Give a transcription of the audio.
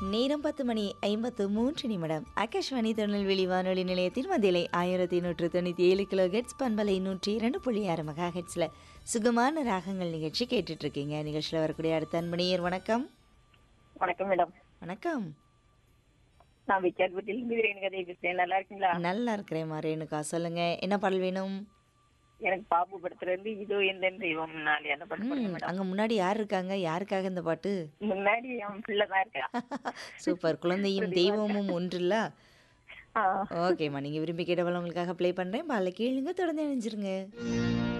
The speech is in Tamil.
நேரம் பத்து மணி ஐம்பத்து மூன்று நிமிடம் ஆகாஷ்வாணி திருநெல்வேலி வானொலி நிலையத்தில் மதியலை ஆயிரத்தி நூற்று தொண்ணூற்றி ஏழு கிலோ ஹெட்ஸ் பண்பலை நூற்றி இரண்டு புள்ளி ஆறு மெகா ஹெட்ஸில் சுகமான ராகங்கள் நிகழ்ச்சி கேட்டுட்டு இருக்கீங்க நிகழ்ச்சியில் வரக்கூடிய அடுத்த அன்பணியர் வணக்கம் வணக்கம் மேடம் வணக்கம் நான் விக்கார்பட்டியில் இருந்து ரேணுகதை பேசுறேன் நல்லா இருக்கீங்களா நல்லா இருக்கிறேன் ரேணுகா சொல்லுங்க என்ன பாடல் வேணும் எனக்கு பாப்பு படத்துல இருந்து இதோ எந்த தெய்வம் நாளை அந்த படம் ம் போடுங்க மேடம் அங்கே முன்னாடி யார் இருக்காங்க யாருக்காக இந்த பாட்டு முன்னாடி அவன் பிள்ளை தான் இருக்கா சூப்பர் குழந்தையும் தெய்வமும் ஒன்றில்ல ஆ, ஓகேம்மா நீங்கள் விரும்பி கேட்டவள உங்களுக்காக ப்ளே பண்ணுறேன் பாலை கேளுங்க தொடர்ந்து இணைஞ்சிருங்க